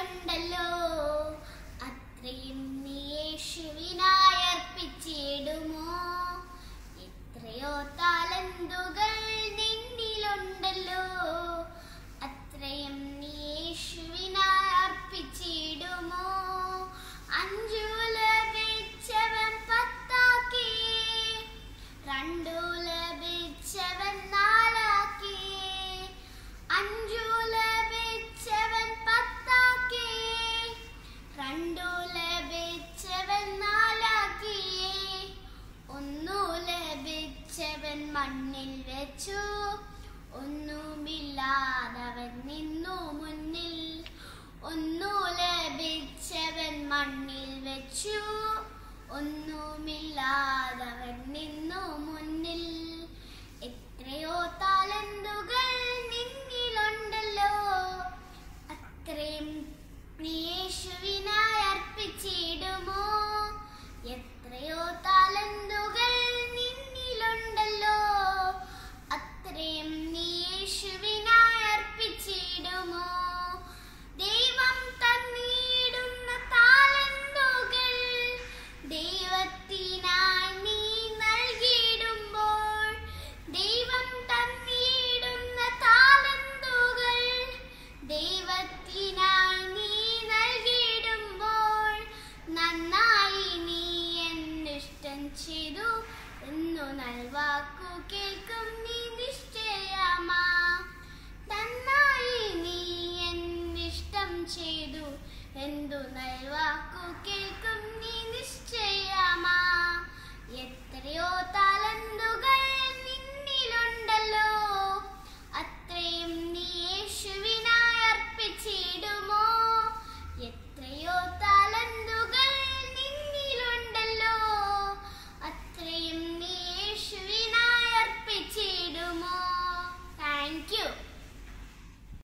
നിന്നിലുണ്ടല്ലോ അത്രയും നീ യേശുവിനായി അർപ്പിച്ചിടുമോ എത്രയോ താലന്തുകൾ നിന്നിലുണ്ടല്ലോ അത്രയും നീ യേശുവിനായി അർപ്പിച്ചിടുമോ അഞ്ചു ലഭിച്ചവൻ പത്താക്കി രണ്ടു ലഭിച്ചവൻ നാലാക്കി അഞ്ചു ലഭിച്ചവൻ പത്താക്കി രണ്ടു ലഭിച്ചവൻ നാലാക്കി ഒന്നു ലഭിച്ചവൻ മണ്ണിൽ വെച്ചു ഒന്നുമില്ലാതവൻ നിന്നു മുന്നിൽ ഒന്നു ലഭിച്ചവൻ മണ്ണിൽ വെച്ചു ഒന്നുമില്ലാതവൻ നിന്നു മുന്നിൽ എത്രയോ താലന്തുകൾ നിന്നിലുണ്ടല്ലോ അത്രയും നീ യേശുവിനായി അർപ്പിച്ചിടുമോ എത്രയോ താലന്തുകൾ നിന്നിലുണ്ടല്ലോ അത്രയും നീ യേശുവിനായി അർപ്പിച്ചിടുമോ ദൈവം തന്നിടുന്ന താലന്തുകൾ ദൈവത്തിനായി നീ നൽകിയിടുമ്പോൾ ദൈവം തന്നിടുന്ന താലന്തുകൾ ദൈവത്തിനായി നീ നൽകിയിടുമ്പോൾ നന്നായി നീ എന്നിഷ്ടം ചെയ്തു എന്നു നൽവാക്കു കേൾക്കും നീ നിശ്ചയമാ നന്നായി നീ എന്നിഷ്ടം ചെയ്തു എന്തു നൽവാക്കു കേൾക്കും നീ നിശ്ചയമാ എത്രയോ